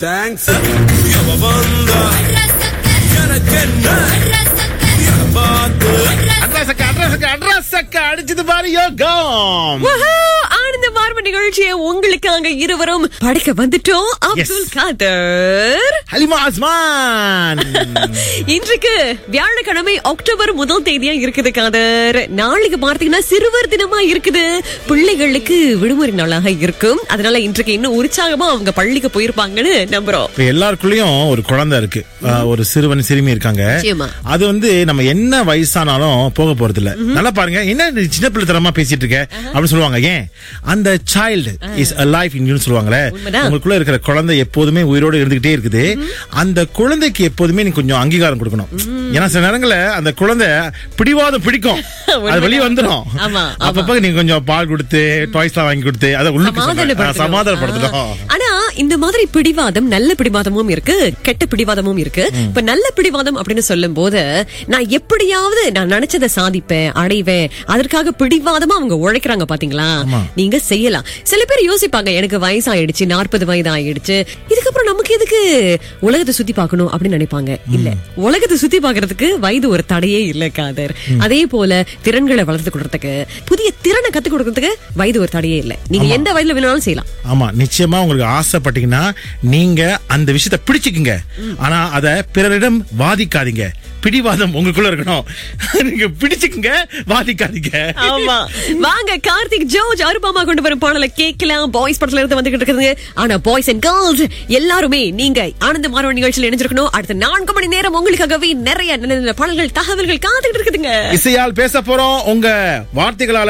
Thanks எவ வந்தா எனக்கு என்ன பார்த்து அட்ரஸக்க அட்ரஸக்க அட்ரஸக்க அடிச்சது பாரு யோகம் வஹா, ஆனந்த மார்ப நிகழ்ச்சியை உங்களுக்கு அங்க இருவரும் படைக்க வந்துட்டோம் அப்துல் காதர் ஹலிமா அஸ்மான் இன்றைக்கு வியாழக்கிழமை அக்டோபர் முதல் தேதியா இருக்குது காதர் நாளைக்கு பார்த்தீங்கன்னா சிறுவர் தினமா இருக்குது பிள்ளைகளுக்கு விடுமுறை நாளாக இருக்கும் அதனால இன்றைக்கு இன்னும் உற்சாகமா அவங்க பள்ளிக்கு போயிருப்பாங்கன்னு நம்புறோம் இப்ப எல்லாருக்குள்ளயும் ஒரு குழந்தை இருக்கு ஆஹ், ஒரு சிறுவன் சிறுமி இருக்காங்க நிச்சயமா. அது வந்து நம்ம என்ன வயசானாலும் போக போறது இல்ல நல்லா பாருங்க என்ன நீ சின்ன பிள்ளைத்தனமா பேசிட்டு இருக்க அப்படின்னு சொல்லுவாங்க ஏன் அந்த சைல்டு இஸ் அலைவ் இன்யூன்னு சொல்லுவாங்களே உண்மைதான். உங்களுக்குள்ள இருக்கிற குழந்தை எப்போதுமே உயிரோடு இருந்துகிட்டே இருக்குது அந்த குழந்தைக்கு எப்போதுமே நீ கொஞ்சம் அங்கீகாரம் கொடுக்கணும் ஏன்னா சில நேரங்கள்ல அந்த குழந்தை பிடிவாதம் பிடிக்கும் அது உண்மைதான். வெளியே வந்துடும் ஆமா, ஆமா. அப்பப்ப நீங்க கொஞ்சம் பால் கொடுத்து டாய்ஸ் எல்லாம் வாங்கி கொடுத்து அதை உள்ளுக்கு சொல்றேன். ஆ, சமாதானப்படுத்தணும். சமாதானப்படுத்தணும் ஆ. ஆனா இந்த மாதிரி பிடிவாதம் நல்ல பிடிவாதமும் இருக்கு கெட்ட பிடிவாதமும் இருக்கு இப்ப நல்ல பிடிவாதம் அப்படின்னு சொல்லும் போது நான் எப்படியாவது நான் நினைச்சதை சாதிப்பேன் அடைவேன் அதற்காக பிடிவாதமா அவங்க உழைக்கிறாங்க பாத்தீங்களா நீங்க செய்யலாம் சில பேர் யோசிப்பாங்க எனக்கு வயசாயிடுச்சு நாற்பது வயது ஆயிடுச்சு இதுக்கப்புறம் நமக்கு எதுக்கு உலகத்தை சுத்தி பார்க்கணும் அப்படின்னு நினைப்பாங்க இல்ல உலகத்தை சுத்தி பார்க்கிறதுக்கு வயது ஒரு தடையே இல்ல காதர் அதே போல திறன்களை வளர்த்து கொடுக்கறதுக்கு புதிய திறனை கத்து கொடுக்கறதுக்கு வயது ஒரு தடையே இல்ல நீங்க எந்த வயதுல வேணாலும் செய்யலாம் ஆமா நிச்சயமா உங்களுக்கு ஆசைப்பட்டீங்கன்னா நீங்க அந்த விஷயத்தை பிடிச்சுக்குங்க ஆனா அத பிறரிடம் வாதிக்காதீங்க பிடிவாதம் உங்களுக்குள்ள இருக்கணும் நீங்க பிடிச்சுக்குங்க வாதிக்காதீங்க ஆமா வாங்க கார்த்திக் ஜோர்ஜ் அருபாமா கொண்டு வரும் பாடலை கேட்கலாம் பாய்ஸ் படத்துல இருந்து வந்துகிட்டு இருக்குது ஆனா பாய்ஸ் அண்ட் கேர்ள்ஸ் எல்லாருமே நீங்க ஆனந்த மாறவன் நிகழ்ச்சியில் இணைஞ்சிருக்கணும் அடுத்த நான்கு மணி நேரம் உங்களுக்காகவே நிறைய நல்ல நல்ல பாடல்கள் தகவல்கள் காத்துக்கிட்டு இருக்குதுங்க இசையால் பேச போறோம் உங்க வார்த்தைகளால